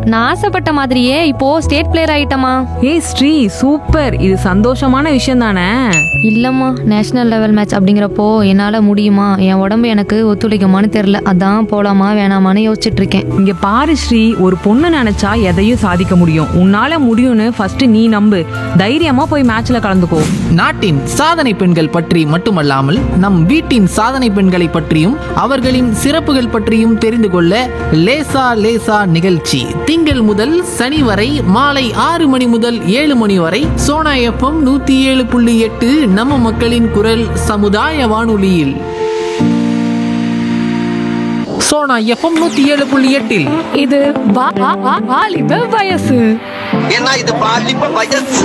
நான் ஆசைப்பட்ட மாதிரியே இப்போ ஸ்டேட் பிளேயர் ஆயிட்டமா ஏய் ஸ்ரீ சூப்பர் இது சந்தோஷமான விஷயம் தானே இல்லம்மா நேஷனல் லெவல் மேட்ச் அப்படிங்கிறப்போ என்னால முடியுமா என் உடம்பு எனக்கு ஒத்துழைக்குமான்னு தெரியல அதான் போலாமா வேணாமான்னு யோசிச்சுட்டு இருக்கேன் இங்க பாரு ஸ்ரீ ஒரு பொண்ணு நினைச்சா எதையும் சாதிக்க முடியும் உன்னால முடியும்னு ஃபர்ஸ்ட் நீ நம்பு தைரியமா போய் மேட்ச்ல கலந்துக்கோ நாட்டின் சாதனை பெண்கள் பற்றி மட்டுமல்லாமல் நம் வீட்டின் சாதனை பெண்களை பற்றியும் அவர்களின் சிறப்புகள் பற்றியும் தெரிந்து கொள்ள லேசா லேசா நிகழ்ச்சி திங்கள் முதல் சனி வரை மாலை ஆறு மணி முதல் ஏழு மணி வரை சோனா எஃப்எம் நூத்தி ஏழு புள்ளி எட்டு நம்ம மக்களின் குரல் சமுதாய வானொலியில் சோனா எஃப்எம் நூத்தி ஏழு புள்ளி எட்டில் இது வா- வா- வா- வாலிப வயசு ஏன்னா இது பாலிப்ப வயசு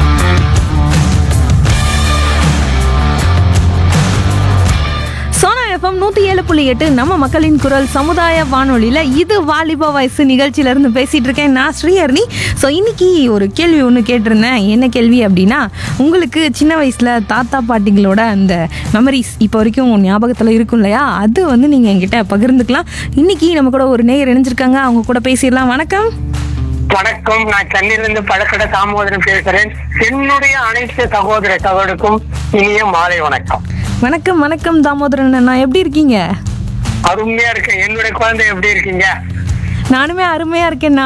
சோனா எஃப்எம் நூற்றி ஏழு புள்ளி எட்டு நம்ம மக்களின் குரல் சமுதாய வானொலியில் இது வாலிப வயசு நிகழ்ச்சியிலேருந்து பேசிகிட்டு இருக்கேன் நான் ஸ்ரீஹர்னி ஸோ இன்னைக்கு ஒரு கேள்வி ஒன்று கேட்டிருந்தேன் என்ன கேள்வி அப்படின்னா உங்களுக்கு சின்ன வயசில் தாத்தா பாட்டிங்களோட அந்த மெமரிஸ் இப்போ வரைக்கும் உங்கள் ஞாபகத்தில் இருக்கும் இல்லையா அது வந்து நீங்கள் என்கிட்ட பகிர்ந்துக்கலாம் இன்னைக்கு நம்ம கூட ஒரு நேயர் இணைஞ்சிருக்காங்க அவங்க கூட பேசிடலாம் வணக்கம் வணக்கம் நான் சென்னையிலிருந்து பழக்கடை தாமோதரன் பேசுறேன் என்னுடைய அனைத்து சகோதர சகோதரருக்கும் இனிய மாலை வணக்கம் வணக்கம் வணக்கம் தாமோதரன் அண்ணா எப்படி இருக்கீங்க அருமையா இருக்கு என்னுடைய குழந்தை எப்படி இருக்கீங்க நானுமே அருமையாக இருக்கேண்ணா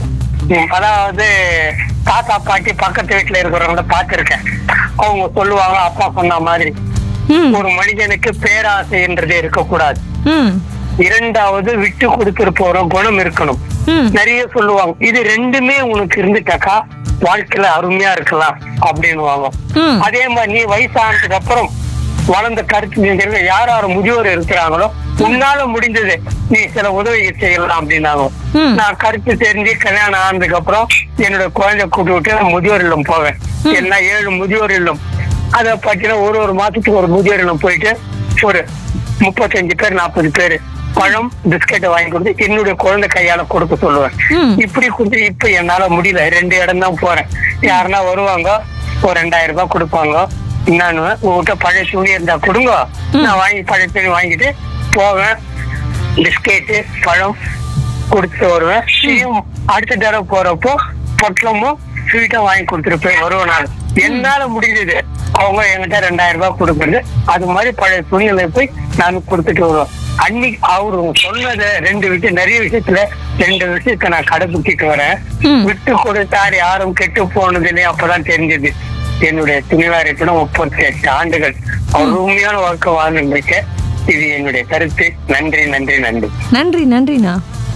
ம், அதாவது தாத்தா பாட்டி பக்கத்து வீட்டுல இருக்கிறவங்கள பார்த்திருக்கேன் அவங்க சொல்லுவாங்க அப்பா சொன்ன மாதிரி ம் ஒரு மனிதனுக்கு பேராசைன்றது இருக்கக்கூடாது ம் இரண்டாவது விட்டு கொடுத்துட்டு போற குணம் இருக்கணும் ம் நிறைய சொல்லுவாங்க இது ரெண்டுமே உனக்கு இருந்துட்டாக்கா வாழ்க்கையில அருமையா இருக்கலாம் அப்படின்னுவாங்க ம் அதே மாதிரி நீ வயசானதுக்கு அப்புறம் வளர்ந்த கருத்து நீங்க யார் யார் முதியோர் இருக்கிறாங்களோ உன்னால முடிஞ்சது நீ சில உதவி செய்யலாம் அப்படின்னாங்க ம். நான் கருத்து தெரிஞ்சு கல்யாணம் ஆனதுக்கு அப்புறம் என்னோட குழந்தை கூட்டு விட்டு நான் முதியோர் இல்லம் போவேன் எல்லாம் ஏழு முதியோர் இல்லம் அதை பத்தின ஒரு ஒரு மாசத்துக்கு ஒரு முதியோர் இல்லம் போயிட்டு ஒரு முப்பத்தஞ்சு பேர் நாற்பது பேர் பழம் பிஸ்கெட்டை வாங்கி கொடுத்து என்னுடைய குழந்தை கையால கொடுக்க சொல்லுவேன் ம். இப்படி கொடுத்து இப்ப என்னால முடியல ரெண்டு இடம் தான் போறேன் யாருன்னா வருவாங்க ஒரு ரெண்டாயிரம் ரூபாய் கொடுப்பாங்க என்னன்னு உங்ககிட்ட பழைய துணி இருந்தா கொடுங்க நான் வாங்கி பழைய துணி வாங்கிட்டு போவேன் பிஸ்கெட்டு பழம் கொடுத்துட்டு வருவேன் திரும்பியும் அடுத்த தடவை போறப்போ பொட்டலமும் ஸ்வீட்டும் வாங்கி கொடுத்துட்டு போய் வருவேன் நான் என்னால முடிஞ்சது அவங்க என்கிட்ட ரெண்டாயிரம் ரூபாய் கொடுக்குறது அது மாதிரி பழைய துணிகளை போய் நான் கொடுத்துட்டு வருவேன் அன்னைக்கு அவரு சொன்னதை ரெண்டு விஷயம் நிறைய விஷயத்துல ரெண்டு விஷயத்த நான் கடைபிடிச்சிட்டு வரேன் விட்டு கொடுத்தார் யாரும் கெட்டு போனதுன்னு அப்பதான் தெரிஞ்சது என்னுடைய துணிவாரத்துல முப்பத்தி எட்டு ஆண்டுகள் அவர் உண்மையான வாழ்க்கை வாழ்ந்துருக்கேன் இது என்னுடைய கருத்து நன்றி நன்றி நன்றி நன்றி நன்றிண்ணா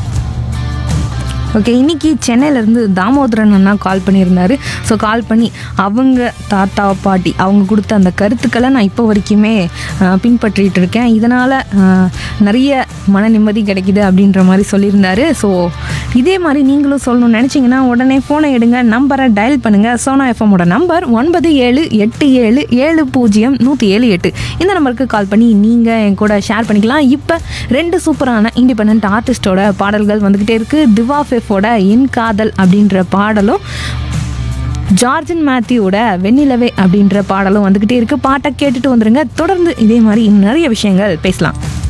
ஓகே இன்னைக்கு சென்னையிலேருந்து தாமோதரன் அண்ணா கால் பண்ணியிருந்தாரு ஸோ கால் பண்ணி அவங்க தாத்தா பாட்டி அவங்க கொடுத்த அந்த கருத்துக்களை நான் இப்போ வரைக்குமே ஆஹ், பின்பற்றிட்டு இருக்கேன் இதனால் நிறைய மன நிம்மதி கிடைக்குது அப்படின்ற மாதிரி சொல்லியிருந்தாரு ஸோ இதே மாதிரி நீங்களும் சொல்லணும்னு நினச்சிங்கன்னா உடனே ஃபோனை எடுங்க நம்பரை டயல் பண்ணுங்கள் சோனா எஃப்எம்மோட நம்பர் ஒன்பது ஏழு எட்டு ஏழு ஏழு பூஜ்ஜியம் நூற்றி ஏழு எட்டு இந்த நம்பருக்கு கால் பண்ணி நீங்கள் என் கூட ஷேர் பண்ணிக்கலாம் இப்போ ரெண்டு சூப்பரான இண்டிபெண்ட் ஆர்டிஸ்டோட பாடல்கள் வந்துக்கிட்டே இருக்குது திவா ஃபெஃபோட என் காதல் அப்படின்ற பாடலும் ஜார்ஜன் மேத்யூவோட வெண்ணிலவே அப்படின்ற பாடலும் வந்துக்கிட்டே இருக்குது பாட்டை கேட்டுட்டு வந்துருங்க தொடர்ந்து இதே மாதிரி இன்னும் நிறைய விஷயங்கள் பேசலாம்